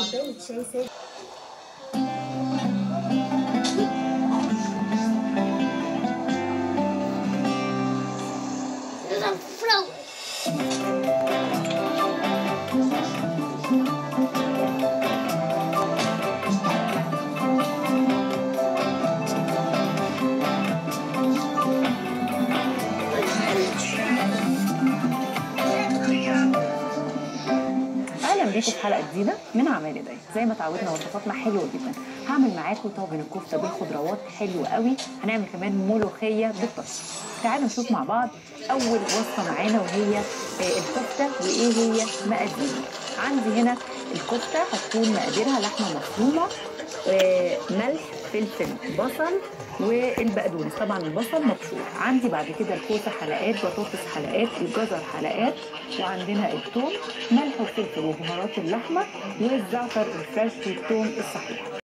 كوبايه شاي ساده اهلا بيكم في حلقه جديده من اعمال ايديا زي ما اتعودنا وصفاتنا حلوه جدا هعمل معاكم طاجن الكفته بالخضروات حلو قوي هنعمل كمان ملوخيه بالطشه تعالوا نشوف مع بعض اول وصفه معانا وهي آه، الكفته وايه هي مقاديرها عندي هنا الكفته هتكون مقاديرها لحمه مفرومه آه، ملح فلفل بصل والبقدونس طبعا البصل مبشور عندي بعد كده الكوسه حلقات بطاطس حلقات الجزر حلقات وعندنا الثوم ملح وفلفل وبهارات اللحمه والزعتر الفريش والثوم الصحيح